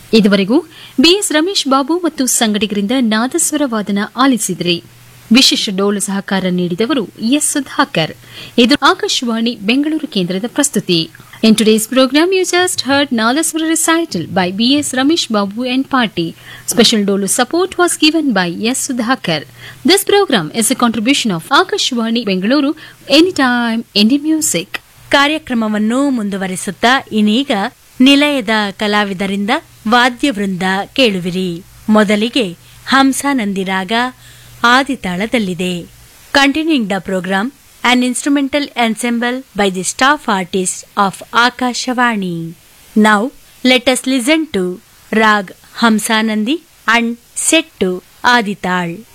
ಇದುವರೆಗೂ ಬಿಎಸ್ ರಮೇಶ್ ಬಾಬು ಮತ್ತು ಸಂಗಡಿಗರಿಂದ ನಾದಸ್ವರ ವಾದನ ಆಲಿಸಿದ್ರಿ ವಿಶೇಷ ಡೋಲು ಸಹಕಾರ ನೀಡಿದವರು ಎಸ್ ಸುಧಾಕರ್ ಇದು ಆಕಾಶವಾಣಿ ಬೆಂಗಳೂರು ಕೇಂದ್ರದ ಪ್ರಸ್ತುತಿ In today's program, you just heard Nadaswara recital by B.S. Ramesh Babu and Party. Special Dolu support was given by S. Sudhakar. This program is a contribution of Akashwani Bengaluru, Anytime, Indie Music. ಕಾರ್ಯಕ್ರಮವನ್ನು ಮುಂದುವರಿಸುತ್ತಾ ಇನ್ನೀಗ ನಿಲಯದ ಕಲಾವಿದರಿಂದ ವಾದ್ಯವೃಂದ ಕೇಳುವಿರಿ ಮೊದಲಿಗೆ ಹಂಸಾನಂದಿರಾಗ ಆದಿತಾಳದಲ್ಲಿದೆ continuing the programme an instrumental ensemble by the staff artists of Akashawani. Now, let us listen to Rag Hamsanandi and set to Adital.